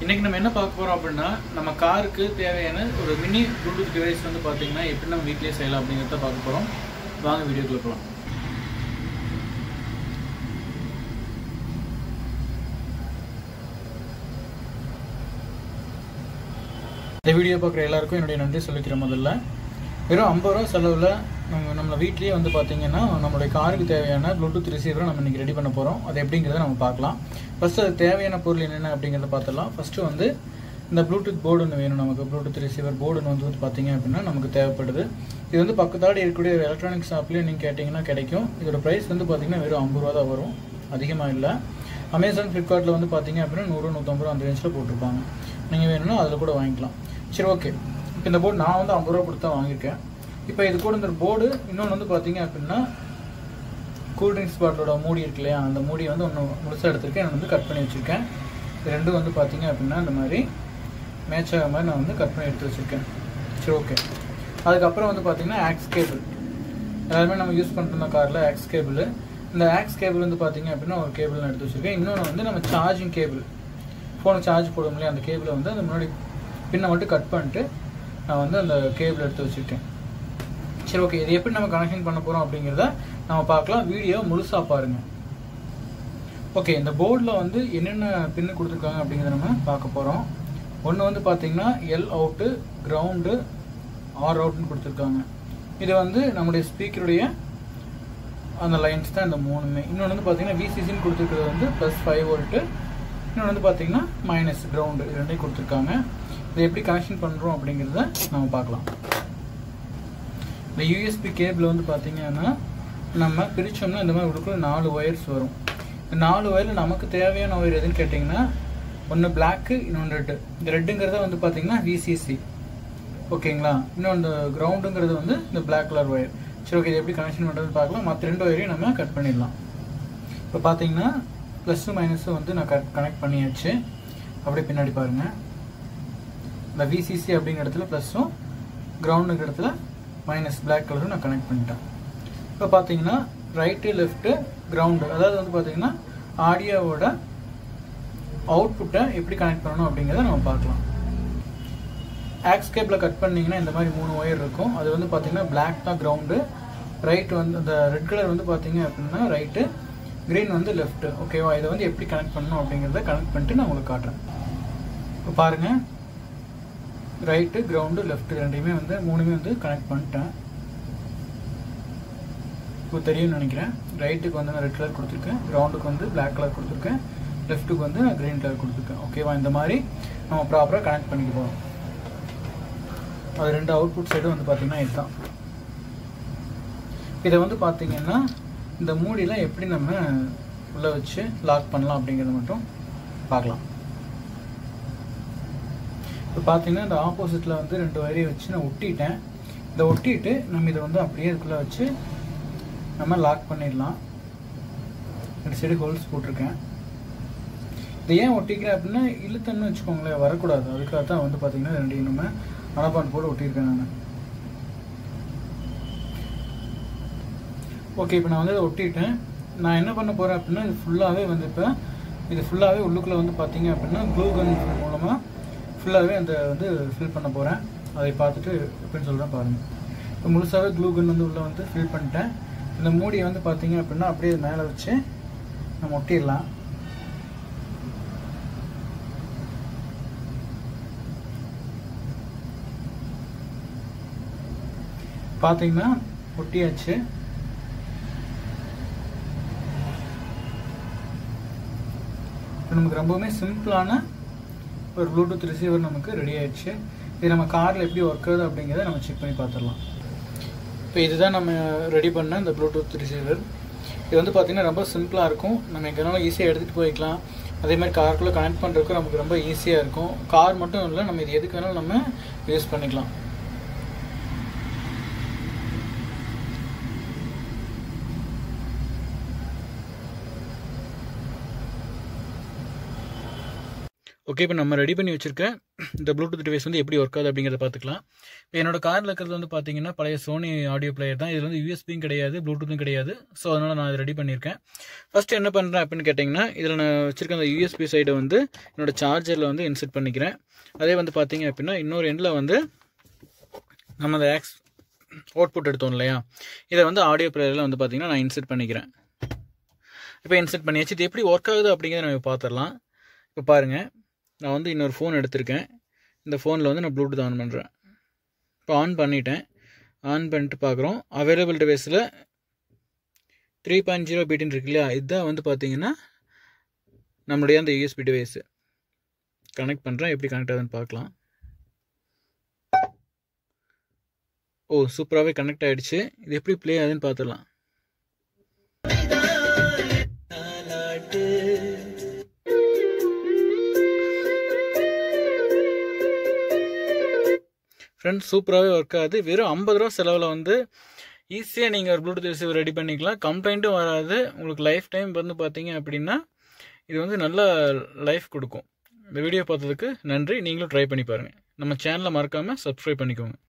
இன்னைக்கு நம்ம என்ன பார்க்க போறோம் அப்படின்னா நம்ம காருக்கு தேவையான ஒரு மினி ப்ளூடூத் டிவைஸ் வந்து பார்த்தீங்கன்னா எப்படி நம்ம வீட்லயே செய்யலாம் அப்படிங்கிறத பார்க்க போறோம் வாங்க வீடியோக்குள்ள போகலாம் இந்த வீடியோ பார்க்குற எல்லாருக்கும் என்னுடைய நன்றி சொல்லிக்கிறேன் முதல்ல வெறும் ஐம்பது ரூபா செலவில் நம்ம நம்ம வீட்லேயே வந்து பார்த்தீங்கன்னா நம்மளுடைய காருக்கு தேவையான ப்ளூடூத் ரிசீவரை நம்ம இன்றைக்கி ரெடி பண்ண போகிறோம் அது எப்படிங்கிறத நம்ம பார்க்கலாம் ஃபஸ்ட்டு அது தேவையான பொருள் என்னென்ன அப்படிங்கிறத பார்த்துடலாம் ஃபஸ்ட்டு வந்து இந்த ப்ளூடூத் போர்டு ஒன்று வேணும் நமக்கு ப்ளூடூத் ரிசீவர் போர்டு வந்து வந்து பார்த்தீங்க அப்படின்னா நமக்கு தேவைப்படுது இது வந்து பக்கத்தாடி இருக்கக்கூடிய ஒரு எலக்ட்ரானிக் ஷாப்லேயே நீங்கள் கேட்டிங்கன்னா கிடைக்கும் இதோட ப்ரைஸ் வந்து பார்த்தீங்கன்னா வெறும் ஐம்பது ரூபா தான் வரும் அதிகமாக இல்லை அமேசான் ஃப்ளிப்கார்ட்டில் வந்து பார்த்தீங்க அப்படின்னா நூறு நூற்றம்பது ரூபா அந்த ரேஞ்சில் போட்டிருப்பாங்க நீங்கள் வேணும்னா அதில் கூட வாங்கிக்கலாம் சரி ஓகே இப்போ இந்த போர்டு நான் வந்து ஐம்பது ரூபா கொடுத்து தான் வாங்கியிருக்கேன் இப்போ இது கூட இந்த போர்டு இன்னொன்று வந்து பார்த்தீங்க அப்படின்னா கூல் ட்ரிங்க்ஸ் பாட்டிலோட மூடி இருக்கு இல்லையா அந்த மூடி வந்து ஒன்று முழுசாக எடுத்திருக்கேன் நான் வந்து கட் பண்ணி வச்சுருக்கேன் இது ரெண்டும் வந்து பார்த்தீங்க அப்படின்னா இந்த மாதிரி மேட்ச் ஆகிற மாதிரி நான் வந்து கட் பண்ணி எடுத்து வச்சுருக்கேன் சரி ஓகே அதுக்கப்புறம் வந்து பார்த்தீங்கன்னா ஆக்ஸ் கேபிள் எல்லாருமே நம்ம யூஸ் பண்ணிட்டு காரில் ஆக்ஸ் கேபிள் இந்த ஆக்ஸ் கேபிள் வந்து பார்த்தீங்க அப்படின்னா ஒரு கேபிள் நான் எடுத்து வச்சுருக்கேன் இன்னொன்று வந்து நம்ம சார்ஜிங் கேபிள் ஃபோனுக்கு சார்ஜ் போடும் இல்லையா அந்த கேபிளை வந்து அந்த முன்னாடி பின்னை மட்டும் கட் பண்ணிட்டு நான் வந்து அந்த கேபிள் எடுத்து வச்சுருக்கேன் சரி ஓகே இது எப்படி நம்ம கனெக்ஷன் பண்ண போகிறோம் அப்படிங்கிறத நம்ம பார்க்கலாம் வீடியோ முழுசாக பாருங்கள் ஓகே இந்த போர்டில் வந்து என்னென்ன பின்னு கொடுத்துருக்காங்க அப்படிங்கிறத நம்ம பார்க்க போகிறோம் ஒன்று வந்து பார்த்தீங்கன்னா எல் அவுட்டு கிரவுண்டு ஆர் அவுட்னு கொடுத்துருக்காங்க இது வந்து நம்முடைய ஸ்பீக்கருடைய அந்த லைன்ஸ் தான் இந்த மூணுமே இன்னொன்று வந்து பார்த்தீங்கன்னா விசிசின்னு கொடுத்துருக்கிறது வந்து ப்ளஸ் ஃபைவ் வோல்ட்டு இன்னொன்று வந்து பார்த்தீங்கன்னா மைனஸ் கிரவுண்டு இது ரெண்டையும் கொடுத்துருக்காங்க இதை எப்படி கனெக்ஷன் பண்ணுறோம் அப்படிங்கிறத நம்ம பார்க்கலாம் இந்த யூஎஸ்பி கேபிள் வந்து பார்த்தீங்கன்னா நம்ம பிரித்தோம்னா இந்த மாதிரி உள்ளுக்குள்ள நாலு ஒயர்ஸ் வரும் இந்த நாலு ஒயரில் நமக்கு தேவையான ஒயர் எதுன்னு கேட்டிங்கன்னா ஒன்று பிளாக்கு இன்னொன்று ரெட்டு இந்த ரெட்டுங்கிறத வந்து பார்த்தீங்கன்னா விசிசி ஓகேங்களா இன்னொன்று கிரவுண்டுங்கிறது வந்து இந்த பிளாக் கலர் ஒயர் சரி ஓகே இது எப்படி கனெக்ஷன் பண்ணுறதுன்னு பார்க்கலாம் மற்ற ரெண்டு ஒயரையும் நம்ம கட் பண்ணிடலாம் இப்போ பார்த்தீங்கன்னா ப்ளஸ்ஸும் மைனஸும் வந்து நான் கட் கனெக்ட் பண்ணியாச்சு அப்படியே பின்னாடி பாருங்கள் இந்த விசிசி அப்படிங்கிற இடத்துல ப்ளஸ்ஸும் கிரவுண்டுங்கிற இடத்துல மைனஸ் பிளாக் கலரும் நான் கனெக்ட் பண்ணிட்டேன் இப்போ பார்த்தீங்கன்னா ரைட்டு லெஃப்ட்டு கிரவுண்டு அதாவது வந்து பார்த்தீங்கன்னா ஆடியோவோட அவுட்புட்டை எப்படி கனெக்ட் பண்ணணும் அப்படிங்கிறத நம்ம பார்க்கலாம் ஆக்ஸ் கேப்பில் கட் பண்ணிங்கன்னா இந்த மாதிரி மூணு ஒயர் இருக்கும் அது வந்து பார்த்தீங்கன்னா பிளாக் தான் கிரவுண்டு ரைட் வந்து இந்த ரெட் கலர் வந்து பார்த்தீங்க அப்படின்னா ரைட்டு க்ரீன் வந்து லெஃப்ட்டு ஓகேவா இதை வந்து எப்படி கனெக்ட் பண்ணணும் அப்படிங்கிறத கனெக்ட் பண்ணிட்டு நான் உங்களுக்கு காட்டுறேன் இப்போ பாருங்கள் ரைட்டு கிரவுண்டு லெஃப்ட் ரெண்டையுமே வந்து மூணுமே வந்து கனெக்ட் பண்ணிட்டேன் இப்போ தெரியும்னு நினைக்கிறேன் ரைட்டுக்கு வந்து நான் ரெட் கலர் கொடுத்துருக்கேன் கிரவுண்டுக்கு வந்து பிளாக் கலர் கொடுத்துருக்கேன் லெஃப்ட்டுக்கு வந்து நான் க்ரீன் கலர் கொடுத்துருக்கேன் ஓகேவா இந்த மாதிரி நம்ம ப்ராப்பராக கனெக்ட் பண்ணிக்க போகிறோம் அது ரெண்டு அவுட்புட் சைடும் வந்து பார்த்திங்கன்னா இதுதான் இதை வந்து பார்த்திங்கன்னா இந்த மூடியில் எப்படி நம்ம உள்ளே வச்சு லாக் பண்ணலாம் அப்படிங்கிறத மட்டும் பார்க்கலாம் இப்போ பார்த்தீங்கன்னா இந்த ஆப்போசிட்டில் வந்து ரெண்டு வயரையும் வச்சு நான் ஒட்டிட்டேன் இதை ஒட்டிட்டு நம்ம இதை வந்து அப்படியே இதுக்குள்ளே வச்சு நம்ம லாக் பண்ணிடலாம் ரெண்டு சைடு ஹோல்ஸ் போட்டிருக்கேன் இதை ஏன் ஒட்டிக்கிறேன் அப்படின்னா இழுத்தன்னு வச்சுக்கோங்களேன் வரக்கூடாது அதுக்காக தான் வந்து பார்த்தீங்கன்னா ரெண்டையும் நம்ம மனப்பான் போட்டு ஒட்டியிருக்கேன் நான் ஓகே இப்போ நான் வந்து இதை ஒட்டிட்டேன் நான் என்ன பண்ண போகிறேன் அப்படின்னா இது ஃபுல்லாகவே வந்து இப்போ இது ஃபுல்லாகவே உள்ளுக்குள்ளே வந்து பார்த்தீங்க அப்படின்னா க்ளூ கன் மூலமாக ஃபுல்லாகவே அந்த வந்து ஃபில் பண்ண போகிறேன் அதை பார்த்துட்டு எப்படின்னு சொல்கிறேன் பாருங்கள் இப்போ முழுசாகவே க்ளூ கன் வந்து உள்ளே வந்து ஃபில் பண்ணிட்டேன் இந்த மூடியை வந்து பார்த்தீங்க அப்படின்னா அப்படியே மேலே வச்சு நம்ம ஒட்டிடலாம் பார்த்தீங்கன்னா ஒட்டியாச்சு இப்போ நமக்கு ரொம்பவுமே சிம்பிளான ஒரு ப்ளூடூத் ரிசீவர் நமக்கு ரெடி ஆயிடுச்சு இது நம்ம காரில் எப்படி ஒர்க் ஆகுது அப்படிங்கிறத நம்ம செக் பண்ணி பார்த்துடலாம் இப்போ இதுதான் நம்ம ரெடி பண்ண இந்த ப்ளூடூத் ரிசீவர் இது வந்து பார்த்திங்கன்னா ரொம்ப சிம்பிளாக இருக்கும் நம்ம எங்கேனாலும் ஈஸியாக எடுத்துகிட்டு போய்க்கலாம் அதே மாதிரி காருக்குள்ளே கனெக்ட் பண்ணுறதுக்கு நமக்கு ரொம்ப ஈஸியாக இருக்கும் கார் மட்டும் இல்லை நம்ம இது எதுக்கு வேணாலும் நம்ம யூஸ் பண்ணிக்கலாம் ஓகே இப்போ நம்ம ரெடி பண்ணி வச்சிருக்க இந்த ப்ளூடூத் டிவைஸ் வந்து எப்படி ஒர்க் ஆகுது அப்படிங்கிறத பார்த்துக்கலாம் இப்போ என்னோட காரில் இருக்கிறது வந்து பார்த்தீங்கன்னா பழைய சோனி ஆடியோ பிளேயர் தான் இதில் வந்து யூஎஸ்பியும் கிடையாது ப்ளூடூத்தும் கிடையாது ஸோ அதனால் நான் அதை ரெடி பண்ணியிருக்கேன் ஃபஸ்ட்டு என்ன பண்ணுறேன் அப்படின்னு கேட்டிங்கன்னா இதில் நான் வச்சிருக்க அந்த யூஎஸ்பி சைடை வந்து என்னோட சார்ஜரில் வந்து இன்செர்ட் பண்ணிக்கிறேன் அதே வந்து பார்த்தீங்க அப்படின்னா இன்னொரு எண்டில் வந்து நம்ம அந்த ஆக்ஸ் அவுட்புட் எடுத்தோம் இல்லையா இதை வந்து ஆடியோ பிளேயரில் வந்து பார்த்தீங்கன்னா நான் இன்செர்ட் பண்ணிக்கிறேன் இப்போ இன்செர்ட் பண்ணியாச்சு இது எப்படி ஒர்க் ஆகுது அப்படிங்கிறத நம்ம பார்த்துடலாம் இப்போ பாருங்கள் நான் வந்து இன்னொரு ஃபோன் எடுத்திருக்கேன் இந்த ஃபோனில் வந்து நான் ப்ளூடூத் ஆன் பண்ணுறேன் இப்போ ஆன் பண்ணிட்டேன் ஆன் பண்ணிட்டு பார்க்குறோம் அவைலபிள் டிவைஸில் த்ரீ பாயிண்ட் ஜீரோ பீட்டின் இருக்கு இல்லையா இதுதான் வந்து பார்த்தீங்கன்னா நம்மளுடைய அந்த யூஎஸ்பி டிவைஸு கனெக்ட் பண்ணுறேன் எப்படி கனெக்ட் ஆகுதுன்னு பார்க்கலாம் ஓ சூப்பராகவே கனெக்ட் ஆகிடுச்சு இது எப்படி ப்ளே ஆகுதுன்னு பார்த்துடலாம் ஃப்ரெண்ட்ஸ் சூப்பராகவே ஒர்க் ஆகுது வெறும் ஐம்பது ரூபா செலவில் வந்து ஈஸியாக நீங்கள் ஒரு ப்ளூடூத் ரிசீவர் ரெடி பண்ணிக்கலாம் கம்ப்ளைண்ட்டும் வராது உங்களுக்கு லைஃப் டைம் வந்து பார்த்தீங்க அப்படின்னா இது வந்து நல்ல லைஃப் கொடுக்கும் இந்த வீடியோ பார்த்ததுக்கு நன்றி நீங்களும் ட்ரை பண்ணி பாருங்கள் நம்ம சேனலை மறக்காமல் சப்ஸ்கிரைப் பண்ணிக்கோங்க